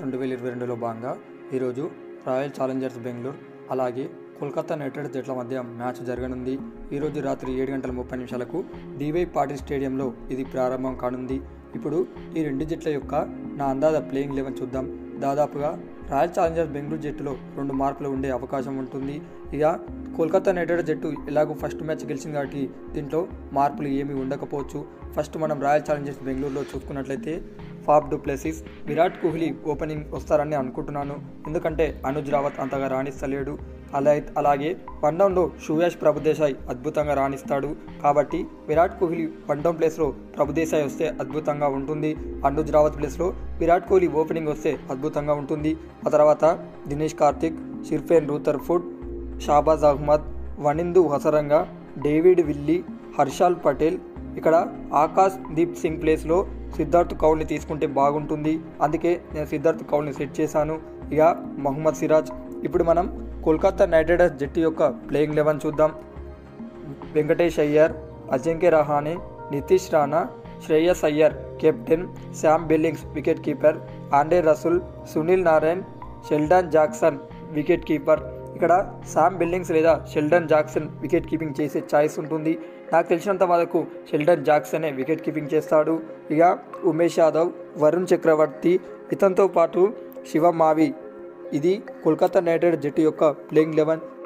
రెండు వేల ఇరవై రెండులో భాగంగా ఈరోజు రాయల్ ఛాలెంజర్స్ బెంగళూరు అలాగే కోల్కతా నైట్ రైడర్స్ జట్ల మధ్య మ్యాచ్ జరగనుంది ఈరోజు రాత్రి ఏడు గంటల ముప్పై నిమిషాలకు డివై పాటిల్ స్టేడియంలో ఇది ప్రారంభం కానుంది ఇప్పుడు ఈ రెండు జట్ల యొక్క నా అందాజ ప్లేయింగ్ లెవెన్ చూద్దాం దాదాపుగా రాయల్ ఛాలెంజర్స్ బెంగళూరు జట్టులో రెండు మార్పులు ఉండే అవకాశం ఉంటుంది ఇక కోల్కతా నైట్ రైడర్స్ జట్టు ఎలాగో ఫస్ట్ మ్యాచ్ గెలిచింది కాబట్టి దీంట్లో మార్పులు ఏమీ ఉండకపోవచ్చు ఫస్ట్ మనం రాయల్ ఛాలెంజర్స్ బెంగళూరులో చూసుకున్నట్లయితే Faf du Plessis Virat Kohli opening వస్తారని అనుకుంటున్నాను ఎందుకంటే అనుజ్ రావత్ అంతగా రాణిస్తలేడు అలా అలాగే వన్ డౌన్లో షూయాష్ ప్రభుదేశాయ్ అద్భుతంగా రాణిస్తాడు కాబట్టి విరాట్ కోహ్లీ వన్ డౌన్ ప్లేస్లో ప్రభుదేశాయ్ వస్తే అద్భుతంగా ఉంటుంది అనుజ్ రావత్ ప్లేస్లో విరాట్ కోహ్లీ ఓపెనింగ్ వస్తే అద్భుతంగా ఉంటుంది ఆ తర్వాత Dinesh Karthik Sherfane Rutherford Shahbaz Ahmed Wanindu Hasaranga David Willey Harshal Patel ఇక్కడ ఆకాశ్ దీప్ సింగ్ ప్లేస్లో సిద్ధార్థ్ కౌల్ని తీసుకుంటే బాగుంటుంది అందుకే నేను సిద్ధార్థ్ కౌల్ని సెట్ చేశాను ఇక మహమ్మద్ సిరాజ్ ఇప్పుడు మనం కోల్కతా నైట్ రైడర్స్ జట్టు యొక్క ప్లేయింగ్ లెవెన్ చూద్దాం Venkatesh Iyer Ajinkya Rahane Nitish Rana Shreyas Iyer captain Sam Billings wicket keeper Andre Russell Sunil Narine Sheldon Jackson wicket keeper ఇక్కడ శామ్ బిల్లింగ్స్ లేదా షెల్డన్ జాక్సన్ వికెట్ కీపింగ్ చేసే ఛాయిస్ ఉంటుంది నాకు తెలిసినంత వరకు షెల్డన్ జాక్సనే వికెట్ కీపింగ్ చేస్తాడు ఇక ఉమేష్ యాదవ్ వరుణ్ చక్రవర్తి ఇతనితో పాటు శివ మావి ఇది కోల్కతా నైట్ రైడర్ జట్టు యొక్క ప్లేయింగ్ లెవెన్